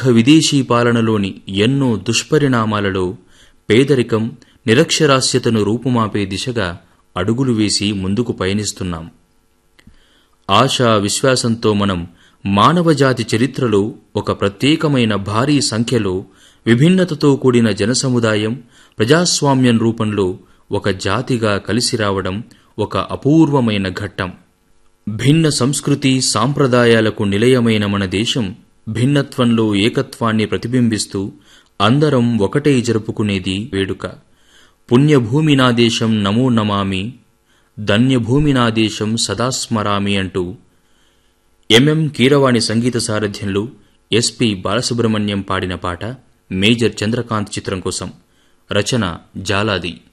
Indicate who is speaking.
Speaker 1: సుదీర్ఘ విదేశీ పాలనలోని ఎన్నో దుష్పరిణామాలలో పేదరికం నిరక్షరాస్యతను రూపుమాపే దిశగా అడుగులు వేసి ముందుకు పయనిస్తున్నాం ఆశా విశ్వాసంతో మనం మానవజాతి చరిత్రలో ఒక ప్రత్యేకమైన భారీ సంఖ్యలో విభిన్నతతో కూడిన జనసముదాయం ప్రజాస్వామ్యం రూపంలో ఒక జాతిగా కలిసి రావడం ఒక అపూర్వమైన ఘట్టం భిన్న సంస్కృతి సాంప్రదాయాలకు నిలయమైన మన దేశం భిన్నత్వంలో ఏకత్వాన్ని ప్రతిబింబిస్తూ అందరం ఒకటే జరుపుకునేది వేడుక పుణ్యభూమి నా దేశం నమో నమామి ధన్యభూమి నా దేశం సదా స్మరామి అంటూ ఎంఎం కీరవాణి సంగీత సారథ్యంలో ఎస్పి బాలసుబ్రహ్మణ్యం పాడిన పాట మేజర్ చంద్రకాంత్ చిత్రం కోసం రచన జాలాది